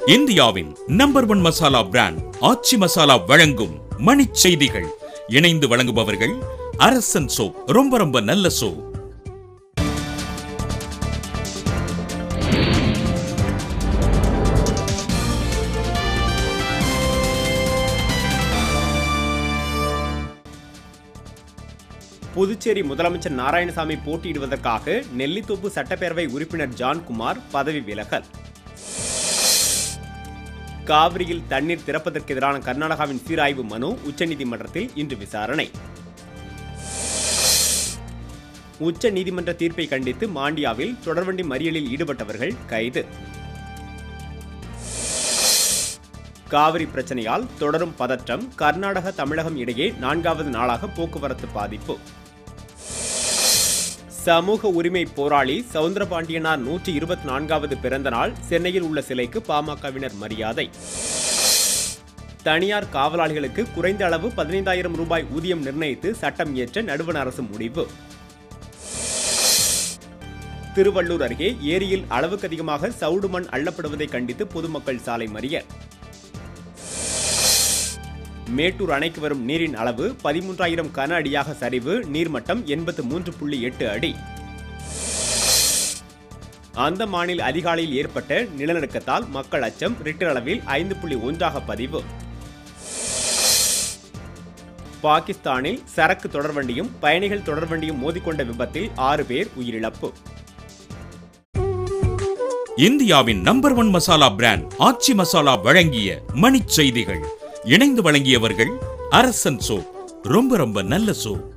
இந்தியாவின் number one masala brand Aachi masala வழங்கும் மணிச் செய்திகள் இணைந்து வழங்குபவர்கள் அரசன் சோப் ரொம்ப ரொம்ப நல்ல சோப் புதுச்சேரி முதலமைச்சர் நாராயணசாமி போட்டியிடுவதற்காக நெல்லித்தோப்பு சட்டப்பேரவை உறுப்பினர் ஜான்குமார் பதவி விலகல் காவிரியில் தண்ணீர் திறப்பதற்கு எதிரான கர்நாடகாவின் சீராய்வு மனு உச்சநீதிமன்றத்தில் இன்று விசாரணை உச்ச நீதிமன்ற தீர்ப்பை கண்டித்து மாண்டியாவில் தொடர்வண்டி மறியலில் ஈடுபட்டவர்கள் கைது காவிரி பிரச்சனையால் தொடரும் பதற்றம் கர்நாடக தமிழகம் இடையே நான்காவது நாளாக போக்குவரத்து பாதிப்பு சமூக உரிமை போராளி சவுந்தரபாண்டியனார் நூற்றி இருபத்தி நான்காவது பிறந்த நாள் சென்னையில் உள்ள சிலைக்கு பாமகவினர் மரியாதை தனியார் காவலாளிகளுக்கு குறைந்த அளவு பதினைந்தாயிரம் ரூபாய் ஊதியம் நிர்ணயித்து சட்டம் இயற்ற நடுவண் அரசு முடிவு திருவள்ளூர் அருகே ஏரியில் அளவுக்கு அதிகமாக சவுடு மண் அள்ளப்படுவதை கண்டித்து பொதுமக்கள் சாலை மறியல் மேட்டூர் அணைக்கு வரும் நீரின் அளவு பதிமூன்றாயிரம் கன அடியாக சரிவு நீர்மட்டம் எண்பத்து மூன்று புள்ளி எட்டு அடி அந்தமானில் அதிகாலையில் ஏற்பட்ட நிலநடுக்கத்தால் மக்கள் அச்சம் ரிக்டர் அளவில் ஐந்து புள்ளி ஒன்றாக பதிவு பாகிஸ்தானில் சரக்கு தொடர்வண்டியும் பயணிகள் தொடர்வண்டியும் மோதிக்கொண்ட விபத்தில் ஆறு பேர் உயிரிழப்பு இந்தியாவின் number one masala brand Aachi masala வழங்கிய மணிச் செய்திகள் இணைந்து வழங்கியவர்கள் அரசன் சோப் ரொம்ப ரொம்ப நல்ல சோப்